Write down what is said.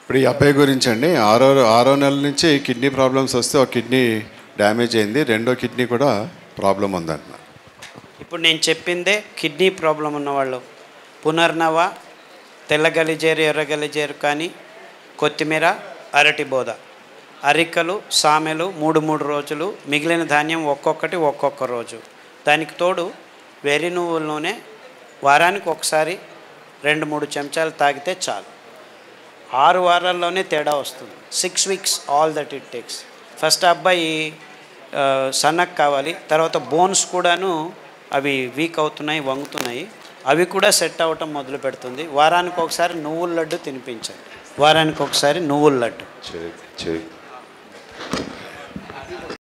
ఇప్పుడు ఈ అబ్బాయి గురించి అండి ఆరో ఆరో నెల నుంచి కిడ్నీ ప్రాబ్లమ్స్ వస్తే ఒక కిడ్నీ డ్యామేజ్ అయింది రెండో కిడ్నీ కూడా ప్రాబ్లం ఉందంటున్నారు ఇప్పుడు నేను చెప్పిందే కిడ్నీ ప్రాబ్లం ఉన్నవాళ్ళు పునర్నవ తెల్ల గలిజేరు ఎర్ర గలిజేరు కానీ కొత్తిమీర అరటి బోద అరికలు సామెలు మూడు మూడు రోజులు మిగిలిన ధాన్యం ఒక్కొక్కటి ఒక్కొక్క రోజు దానికి తోడు వెర్రి నువ్వుల నూనె వారానికి ఒకసారి రెండు మూడు చెంచాలు తాగితే చాలు ఆరు వారాల్లోనే తేడా వస్తుంది six weeks all that it takes first అబ్బాయి ఆ, సన్నకు కావాలి తర్వాత బోన్స్ కూడాను అవి వీక్ అవుతున్నాయి వంగుతున్నాయి అవి కూడా సెట్ అవ్వటం మొదలు పెడుతుంది వారానికి ఒకసారి నువ్వుల లడ్డు తినిపించండి వారానికి ఒకసారి నువ్వుల లడ్డు చెరి చెరి